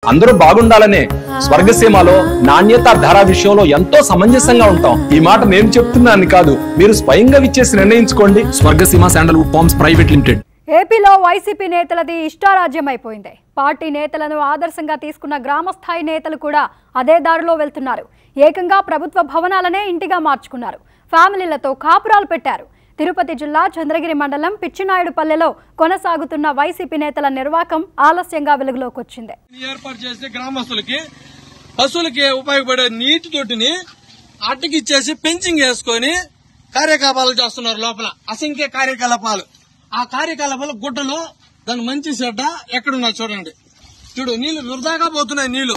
అందరూ బాగుండాలనే స్వర్గసీమలో నాణ్యత ధర విషయంలో ఎంతో సమంజసంగా ఉంటాం ఈ మాట నేను చెప్తున్నాను కాదు మీరు స్వయంగా విచ్చేసి నిర్ణయించుకోండి Swargaseema sandalwood farms private limited ఏపీలో వైసీపీ నేతలది ఇష్టారాజ్యం అయిపోయింది పార్టీ నేతలను ఆదర్శంగా తీసుకున్న గ్రామస్థాయి నేతలు కూడా అదే దారిలో వెళ్తున్నారు ఏకంగా ప్రభుత్వ భవనాలనే ఇంటిగా మార్చుకున్నారు ఫ్యామిలీలతో కాపురాలు పెట్టారు తిరుపతి జిల్లా చంద్రగిరి మండలం పిచ్చినాయుడుపల్లెలో కొనసాగుతున్న వైసీపీ నేతల నిర్వాకం ఆలస్యంగా వెలుగులోకి వచ్చింది ఏర్పాటు చేసి గ్రామస్తులకి పశువులకి ఉపయోగపడే నీటి తొట్టిని అట్టకిచ్చేసి పెంచింగ్ వేసుకొని కార్యకలాపాలు చేస్తున్నారు లోపల అసంఖ్య కార్యకలాపాలు ఆ కార్యకలాపాలు గుట్టలు దాని మంచి చెడ్డ ఎక్కడున్నా చూడండి చూడు నీళ్లు వృధాగా పోతున్నాయి నీళ్లు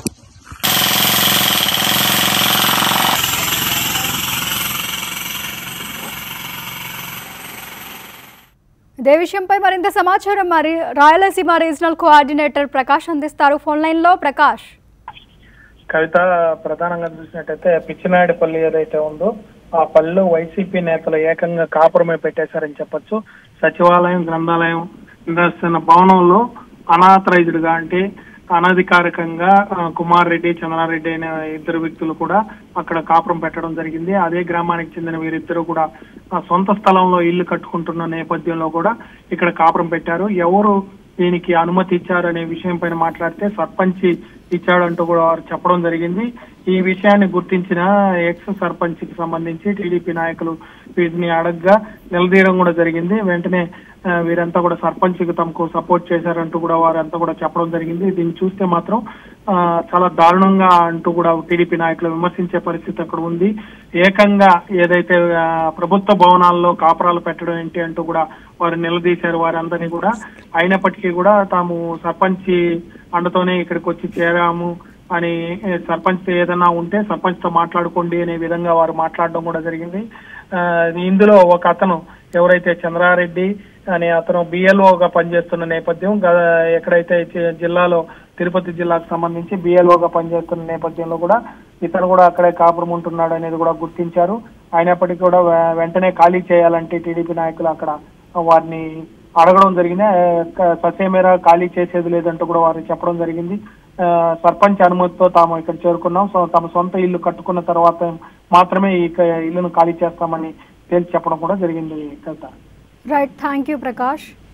ఇదే విషయంపై మరింత సమాచారం మరి రాయలసీమ రీజనల్ కోఆర్డినేటర్ ప్రకాష్ అందిస్తారు ఫోన్ లైన్లో ప్రకాష్ కవిత ప్రధానంగా చూసినట్టయితే పిచ్చినాయుడుపల్లి ఏదైతే ఉందో ఆ పల్లెలో వైసీపీ నేతలు ఏకంగా కాపురమే పెట్టేశారని చెప్పొచ్చు సచివాలయం గ్రంథాలయం నిర్వహిస్తున్న భవనంలో అనాథరైజ్డ్ గా అంటే అనధికారికంగా ఆ, కుమార్ రెడ్డి చంద్రారెడ్డి అనే ఇద్దరు వ్యక్తులు కూడా అక్కడ కాపురం పెట్టడం జరిగింది అదే గ్రామానికి చెందిన వీరిద్దరూ కూడా ఆ, సొంత స్థలంలో ఇల్లు కట్టుకుంటున్న నేపథ్యంలో కూడా ఇక్కడ కాపురం పెట్టారు ఎవరు దీనికి అనుమతి ఇచ్చారనే విషయం పైన మాట్లాడితే సర్పంచ్ ఇచ్చాడంటూ కూడా వారు చెప్పడం జరిగింది ఈ విషయాన్ని గుర్తించిన ఎక్స్ సర్పంచ్ కి సంబంధించి టీడీపీ నాయకులు వీటిని అడగ్గా నిలదీయడం కూడా జరిగింది వెంటనే ఆ, వీరంతా కూడా సర్పంచ్ కి తమకు సపోర్ట్ చేశారంటూ కూడా వారంతా కూడా చెప్పడం జరిగింది దీన్ని చూస్తే మాత్రం ఆ, చాలా దారుణంగా అంటూ కూడా టీడీపీ నాయకులు విమర్శించే పరిస్థితి అక్కడ ఉంది ఏకంగా ఏదైతే ఆ, ప్రభుత్వ భవనాల్లో కాపురాలు పెట్టడం ఏంటి అంటూ కూడా వారు నిలదీశారు వారందరినీ కూడా అయినప్పటికీ కూడా తాము సర్పంచ్ అండతోనే ఇక్కడికి వచ్చి చేరాము అని ఏ, సర్పంచ్ తో ఏదైనా ఉంటే సర్పంచ్ తో మాట్లాడుకోండి అనే విధంగా వారు మాట్లాడడం కూడా జరిగింది ఆ, ఇందులో ఒక అతను ఎవరైతే చంద్రారెడ్డి అనే అతను బిఎల్ఓగా పనిచేస్తున్న నేపథ్యం గ- ఎక్కడైతే చి- జిల్లాలో తిరుపతి జిల్లాకు సంబంధించి బిఎల్ఓగా పనిచేస్తున్న నేపథ్యంలో కూడా ఇతను కూడా అక్కడే కాపురం ఉంటున్నాడు అనేది కూడా గుర్తించారు అయినప్పటికీ కూడా వె- వెంటనే ఖాళీ చేయాలంటే టీడీపీ నాయకులు అక్కడ వారిని అడగడం జరిగింది ఆ, క- ససేమేరా ఖాళీ చేసేది లేదంటూ కూడా వారు చెప్పడం జరిగింది ఆ, సర్పంచ్ అనుమతితో తాము ఇక్కడ చేరుకున్నాం సో తమ సొంత ఇల్లు కట్టుకున్న తర్వాత మాత్రమే ఈ క- ఇల్లును ఖాళీ చేస్తామని తేల్చి చెప్పడం కూడా జరిగింది Kavitha right thank you Prakash